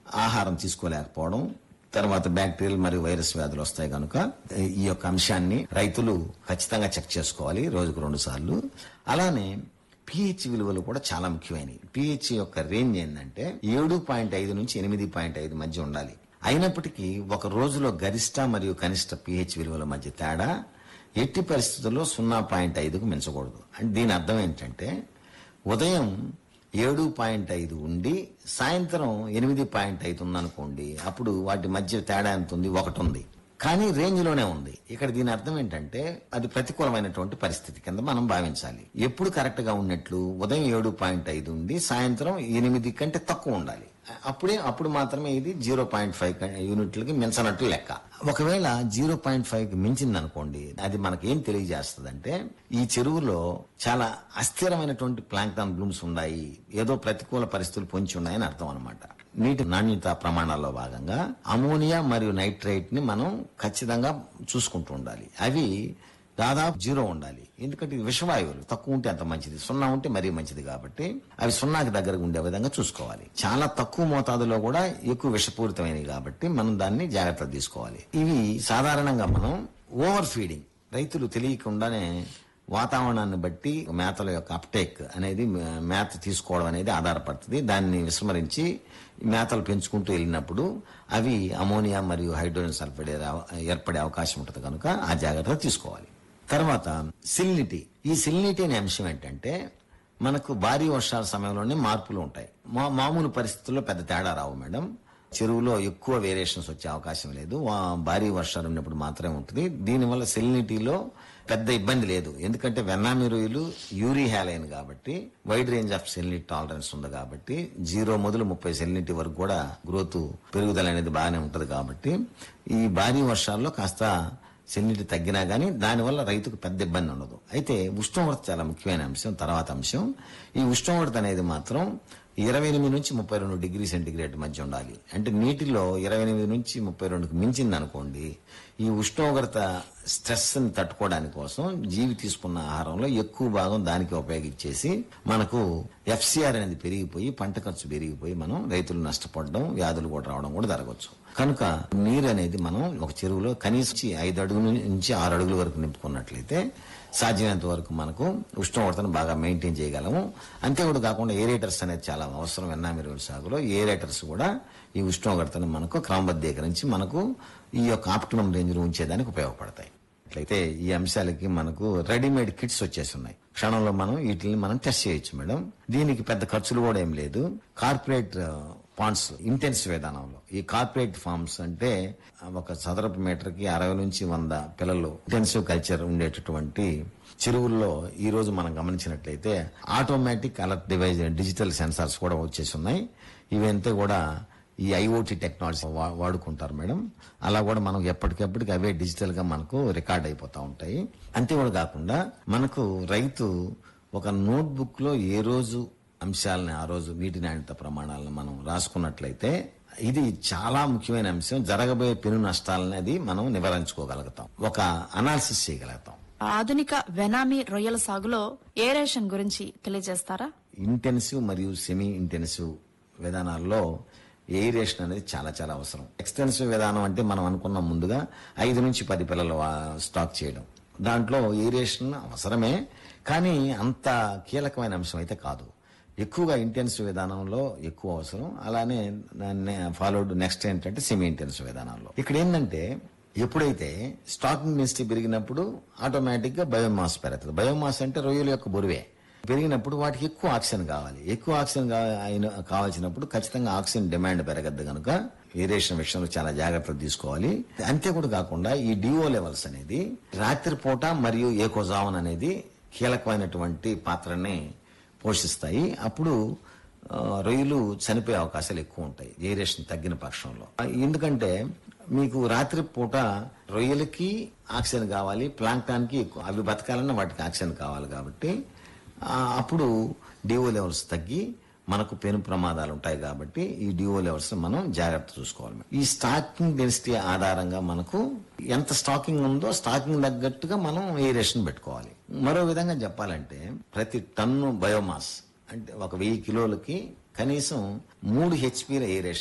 ఆహారం తీసుకోలేకపోవడం తర్వాత బ్యాక్టీరియల్ మరియు వైరస్ వ్యాధులు వస్తాయి కనుక ఈ యొక్క అంశాన్ని రైతులు ఖచ్చితంగా చెక్ చేసుకోవాలి రోజుకు రెండు సార్లు అలానే పిహెచ్ విలువలు కూడా చాలా ముఖ్యమైనవి పిహెచ్ యొక్క రేంజ్ ఏంటంటే ఏడు పాయింట్ ఐదు నుంచి ఎనిమిది పాయింట్ ఐదు మధ్య ఉండాలి అయినప్పటికీ ఒక రోజులో గరిష్ట మరియు కనిష్ట పిహెచ్ విలువల మధ్య తేడా ఎట్టి పరిస్థితుల్లో సున్నా పాయింట్ ఐదుకు మించకూడదు అంటే దీని అర్థం ఏంటంటే ఉదయం ఏడు పాయింట్ ఐదు ఉండి సాయంత్రం ఎనిమిది పాయింట్ ఐదు ఉందనుకోండి అప్పుడు వాటి మధ్య తేడా ఎంత ఉంది ఒకటి ఉంది కానీ రేంజ్ లోనే ఉంది ఇక్కడ దీని అర్థం ఏంటంటే అది ప్రతికూలమైనటువంటి పరిస్థితి కింద మనం భావించాలి ఎప్పుడు కరెక్ట్ గా ఉన్నట్లు ఉదయం ఏడు పాయింట్ ఐదు ఉండి సాయంత్రం ఎనిమిది కంటే తక్కువ ఉండాలి అప్పుడే అప్పుడు మాత్రమే ఇది జీరో పాయింట్ ఫైవ్ యూనిట్లకి మించనట్టు లెక్క ఒకవేళ జీరో పాయింట్ ఫైవ్ కి మించింది అనుకోండి అది మనకి ఏం తెలియజేస్తుందంటే ఈ చెరువులో చాలా అస్థిరమైనటువంటి ప్లాంక్టాన్ బ్లూమ్స్ ఉన్నాయి ఏదో ప్రతికూల పరిస్థితులు పొంచి ఉన్నాయని అర్థం అనమాట నీటి నాణ్యత ప్రమాణాల్లో భాగంగా అమోనియా మరియు నైట్రైట్ ని మనం ఖచ్చితంగా చూసుకుంటూ ఉండాలి అవి దాదాపు జీరో ఉండాలి ఎందుకంటే ఇది విషవాయువులు తక్కువ ఉంటే అంత మంచిది సున్నా ఉంటే మరీ మంచిది కాబట్టి అవి సున్నాకి దగ్గరకు ఉండే విధంగా చూసుకోవాలి చాలా తక్కువ మోతాదులో కూడా ఎక్కువ విషపూరితమైనవి కాబట్టి మనం దాన్ని జాగ్రత్త తీసుకోవాలి ఇవి సాధారణంగా మనం ఓవర్ ఫీడింగ్ రైతులు తెలియకుండానే వాతావరణాన్ని బట్టి మేతల యొక్క అప్టేక్ అనేది మే- మేత తీసుకోవడం అనేది ఆధారపడుతుంది దాన్ని విస్మరించి మేతలు పెంచుకుంటూ వెళ్ళినప్పుడు అవి అమోనియా మరియు హైడ్రోజన్ సల్ఫైడ్ ఏర్పడే అవకాశం ఉంటుంది కనుక ఆ జాగ్రత్త తీసుకోవాలి తర్వాత సిల్నిటీ ఈ సిల్నిటీ అనే అంశం ఏంటంటే మనకు భారీ వర్షాల సమయంలోనే మార్పులు ఉంటాయి మా మామూలు పరిస్థితుల్లో పెద్ద తేడా రావు మేడం చెరువులో ఎక్కువ వేరియేషన్స్ వచ్చే అవకాశం లేదు వా- భారీ వర్షాలు ఉన్నప్పుడు మాత్రమే ఉంటుంది దీనివల్ల సెలినిటీలో పెద్ద ఇబ్బంది లేదు ఎందుకంటే వెన్నామిరుయిలు యూరీ హ్యాలైన్ కాబట్టి wide range of salinity tolerance ఉంది కాబట్టి జీరో మొదలు ముప్పై సెలినిటీ వరకు కూడా గ్రోత్ పెరుగుదల అనేది బాగానే ఉంటది కాబట్టి ఈ భారీ వర్షాల్లో కాస్త సెలినిటీ తగ్గినా గానీ దానివల్ల రైతుకు పెద్ద ఇబ్బంది ఉండదు అయితే ఉష్ణోగ్రత చాలా ముఖ్యమైన అంశం తర్వాత అంశం ఈ ఉష్ణోగ్రత అనేది మాత్రం ఇరవై ఎనిమిది నుంచి ముప్పై రెండు డిగ్రీ సెంటిగ్రేడ్ మధ్య ఉండాలి అంటే నీటిలో ఇరవై ఎనిమిది నుంచి ముప్పై రెండుకి మించింది అనుకోండి ఈ ఉష్ణోగ్రత స్ట్రెస్ ని తట్టుకోవడానికి కోసం జీవి తీసుకున్న ఆహారంలో ఎక్కువ భాగం దానికి ఉపయోగించేసి మనకు ఎఫ్సిఆర్ అనేది పెరిగిపోయి పంట ఖర్చు పెరిగిపోయి మనం రైతులు నష్టపడడం వ్యాధులు కూడా రావడం కూడా జరగవచ్చు కనుక నీరు అనేది మనం ఒక చెరువులో కనీసం ఐదు అడుగుల నుంచి ఆరు అడుగుల వరకు నింపుకున్నట్లయితే సాధ్యమైనంత వరకు మనకు ఉష్ణోగ్రతను బాగా మెయింటైన్ చేయగలము అంతే కూడా కాకుండా ఏరేటర్స్ అనేది చాలా అవసరం ఎన్నామిరుల సాగులో ఏరేటర్స్ కూడా ఈ ఉష్ణోగ్రతను మనకు క్రమబద్ధీకరించి మనకు ఈ యొక్క ఆప్టిమం రేంజ్ లో ఉంచేదానికి ఉపయోగపడతాయి అట్లయితే ఈ అంశాలకి మనకు రెడీమేడ్ కిట్స్ వచ్చేసి ఉన్నాయి క్షణంలో మనం వీటిని మనం టెస్ట్ చేయొచ్చు మేడం దీనికి పెద్ద ఖర్చులు కూడా ఏం లేదు కార్పొరేట్ పాండ్స్ ఇంటెన్సివ్ విధానంలో ఈ కార్పొరేట్ ఫార్మ్స్ అంటే ఒక చదరపు మీటర్ కి అరవై నుంచి వంద పిల్లలు ఇంటెన్సివ్ కల్చర్ ఉండేటటువంటి చెరువుల్లో ఈ రోజు మనం గమనించినట్లయితే automatic alert device digital sensors కూడా వచ్చేసి ఉన్నాయి ఇవంతా కూడా ఈ ఐఓటీ టెక్నాలజీ వా- వాడుకుంటారు మేడం అలా కూడా మనం ఎప్పటికెప్పటికి అవే డిజిటల్ గా మనకు రికార్డ్ అయిపోతా ఉంటాయి అంతే కూడా కాకుండా మనకు రైతు ఒక నోట్ బుక్ లో ఏ రోజు అంశాలని ఆ రోజు నీటి నాణ్యత ప్రమాణాలను మనం రాసుకున్నట్లయితే ఇది చాలా ముఖ్యమైన అంశం జరగబోయే పెను నష్టాలనేది మనం నివారించుకోగలుగుతాం ఒక అనాలిసిస్ చేయగలుగుతాం ఆధునిక వెనామీ రొయ్యల సాగులో ఏరేషన్ గురించి తెలియజేస్తారా ఇంటెన్సివ్ మరియు సెమీ ఇంటెన్సివ్ విధానాల్లో ఎయిరేషన్ అనేది చాలా చాలా అవసరం ఎక్స్టెన్సివ్ విధానం అంటే మనం అనుకున్నాం ముందుగా ఐదు నుంచి పది పిల్లలు ఆ, స్టాక్ చేయడం దాంట్లో ఎయిరేషన్ అవసరమే కానీ అంత కీలకమైన అంశం అయితే కాదు ఎక్కువగా ఇంటెన్సివ్ విధానంలో ఎక్కువ అవసరం అలానే ఫాలోడ్ నెక్స్ట్ ఏంటంటే సెమీ ఇంటెన్సివ్ విధానంలో ఇక్కడ ఏంటంటే ఎప్పుడైతే స్టాకింగ్ డెన్సిటీ పెరిగినప్పుడు ఆటోమేటిక్ గా బయోమాస్ పెరుగుతుంది బయోమాస్ అంటే రొయ్యల యొక్క బరువే పెరిగినప్పుడు వాటికి ఎక్కువ ఆక్సిజన్ కావాలి ఎక్కువ ఆక్సిజన్ కా- అయిన- కావాల్సినప్పుడు ఖచ్చితంగా ఆక్సిజన్ డిమాండ్ పెరగద్దు కనుక ఏరేషన్ విషయంలో చాలా జాగ్రత్తలు తీసుకోవాలి అంతే కూడా కాకుండా ఈ డిఓ లెవెల్స్ అనేది రాత్రిపూట మరియు ఏకోజావన్ అనేది కీలకమైనటువంటి పాత్రని పోషిస్తాయి అప్పుడు ఆ, రొయ్యలు చనిపోయే అవకాశాలు ఎక్కువ ఉంటాయి ఏరేషన్ తగ్గిన పక్షంలో ఆ, ఎందుకంటే మీకు రాత్రి పూట రొయ్యలకి ఆక్సిజన్ కావాలి ప్లాంక్టాన్కి ఎక్కువ- అవి బతకాలన్నా వాటికి ఆక్సిజన్ కావాలి కాబట్టి ఆ, అప్పుడు డిఓ లెవెల్స్ తగ్గి మనకు పెను ప్రమాదాలు ఉంటాయి కాబట్టి ఈ డిఓ లెవెల్స్ మనం జాగ్రత్త చూసుకోవాలి ఈ స్టాకింగ్ డెన్సిటీ ఆధారంగా మనకు ఎంత స్టాకింగ్ ఉందో స్టాకింగ్ తగ్గట్టుగా మనం ఏరేషన్ పెట్టుకోవాలి మరో విధంగా చెప్పాలంటే ప్రతి టన్ను బయోమాస్ అంటే ఒక వెయ్యి కిలోలకి కనీసం మూడు హెచ్పీల ఏరేషన్